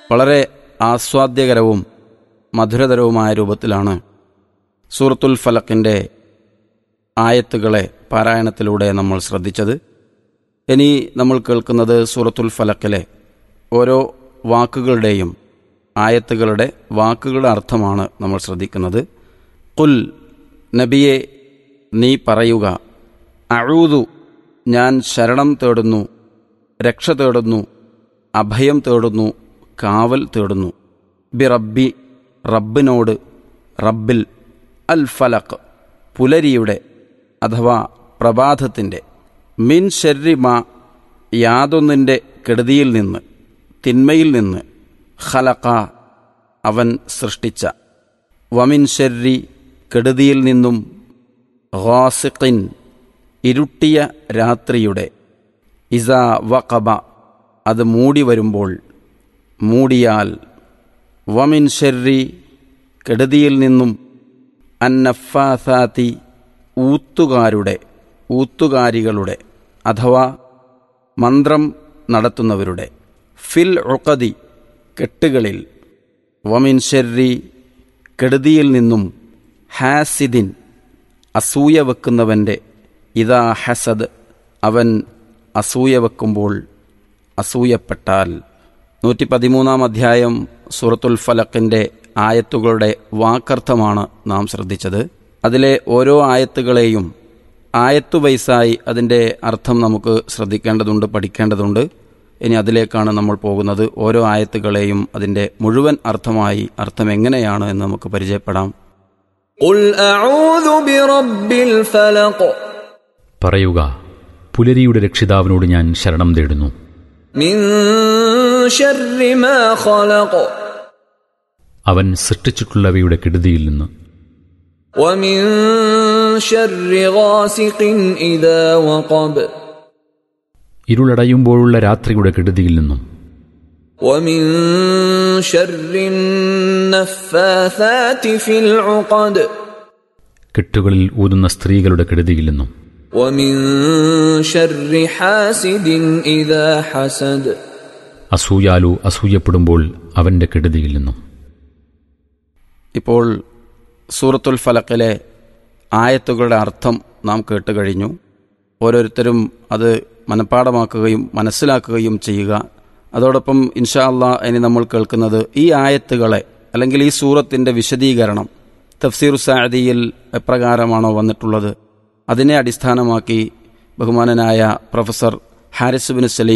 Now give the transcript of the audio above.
വളരെ ആസ്വാദ്യകരവും മധുരതരവുമായ രൂപത്തിലാണ് സൂറത്തുൽ ഫലക്കിൻ്റെ ആയത്തുകളെ പാരായണത്തിലൂടെ നമ്മൾ ശ്രദ്ധിച്ചത് ഇനി നമ്മൾ കേൾക്കുന്നത് സൂറത്തുൽ ഫലക്കിലെ ഓരോ വാക്കുകളുടെയും ആയത്തുകളുടെ വാക്കുകളുടെ അർത്ഥമാണ് നമ്മൾ ശ്രദ്ധിക്കുന്നത് കുൽ നബിയെ നീ പറയുക അഴൂതു ഞാൻ ശരണം തേടുന്നു രക്ഷ തേടുന്നു അഭയം തേടുന്നു കാവൽ തേടുന്നു ബി റബ്ബി റബ്ബിനോട് റബ്ബിൽ അൽ ഫലക്ക് പുലരിയുടെ അഥവാ പ്രഭാതത്തിൻ്റെ മിൻ ഷെരിമ യാതൊന്നിൻ്റെ കെടുതിയിൽ നിന്ന് തിന്മയിൽ നിന്ന് ഖലക്ക അവൻ സൃഷ്ടിച്ച വമിൻ ഷെരി കെടുതിയിൽ നിന്നും ഖാസിഖിൻ ഇരുട്ടിയ രാത്രിയുടെ ഇസ വഖബ അത് മൂടി വരുമ്പോൾ മൂടിയാൽ വമിൻ ഷെറി കെടുതിയിൽ നിന്നും അന്നഫാസാത്തി ഊത്തുകാരുടെ ഊത്തുകാരികളുടെ അഥവാ മന്ത്രം നടത്തുന്നവരുടെ ഫിൽ ഉഖദി കെട്ടുകളിൽ വമിൻ ഷെറി കെടുതിയിൽ നിന്നും ഹാസിദിൻ അസൂയ വെക്കുന്നവൻ്റെ ഇതാ ഹസദ് അവൻ അസൂയ വെക്കുമ്പോൾ അസൂയപ്പെട്ടാൽ നൂറ്റി പതിമൂന്നാം അധ്യായം സൂറത്തുൽ ഫലക്കിൻ്റെ ആയത്തുകളുടെ വാക്കർത്ഥമാണ് നാം ശ്രദ്ധിച്ചത് അതിലെ ഓരോ ആയത്തുകളെയും ആയത്തു വയസ്സായി അതിൻ്റെ അർത്ഥം നമുക്ക് ശ്രദ്ധിക്കേണ്ടതുണ്ട് പഠിക്കേണ്ടതുണ്ട് ഇനി അതിലേക്കാണ് നമ്മൾ പോകുന്നത് ഓരോ ആയത്തുകളെയും അതിൻ്റെ മുഴുവൻ അർത്ഥമായി അർത്ഥം എങ്ങനെയാണ് എന്ന് നമുക്ക് പരിചയപ്പെടാം قل أعوذ برب الفلق പറയുക പുലരിയുടെ രക്ഷിതാവിനോട് ഞാൻ ശരണം തേടുന്നു من شر ما خلق അവൻ സൃഷ്ടിച്ചിട്ടുള്ളവയുടെ കെടുതിയിൽ നിന്ന് ومن شر غاسق إذا وقب ഇരുളടയുമ്പോഴുള്ള രാത്രിയുടെ കെടുതിയിൽ നിന്നും ومن شر النفاثات في العقد കെട്ടുകളിൽ ഊതുന്ന സ്ത്രീകളുടെ കെടുതിയിൽ നിന്നും ومن شر حاسد إذا حسد അസൂയാലു അസൂയപ്പെടുമ്പോൾ അവന്റെ കെടുതിയിൽ നിന്നും ഇപ്പോൾ സൂറത്തുൽ ഫലക്കിലെ ആയത്തുകളുടെ അർത്ഥം നാം കേട്ട് കഴിഞ്ഞു ഓരോരുത്തരും അത് മനഃപ്പാടമാക്കുകയും മനസ്സിലാക്കുകയും ചെയ്യുക അതോടൊപ്പം ഇൻഷാ അള്ളാ ഇനി നമ്മൾ കേൾക്കുന്നത് ഈ ആയത്തുകളെ അല്ലെങ്കിൽ ഈ സൂറത്തിൻ്റെ വിശദീകരണം തഫ്സീർ സാദിയിൽ എപ്രകാരമാണോ വന്നിട്ടുള്ളത് അതിനെ അടിസ്ഥാനമാക്കി ബഹുമാനനായ പ്രൊഫസർ ഹാരിസ് ബിൻ സലീം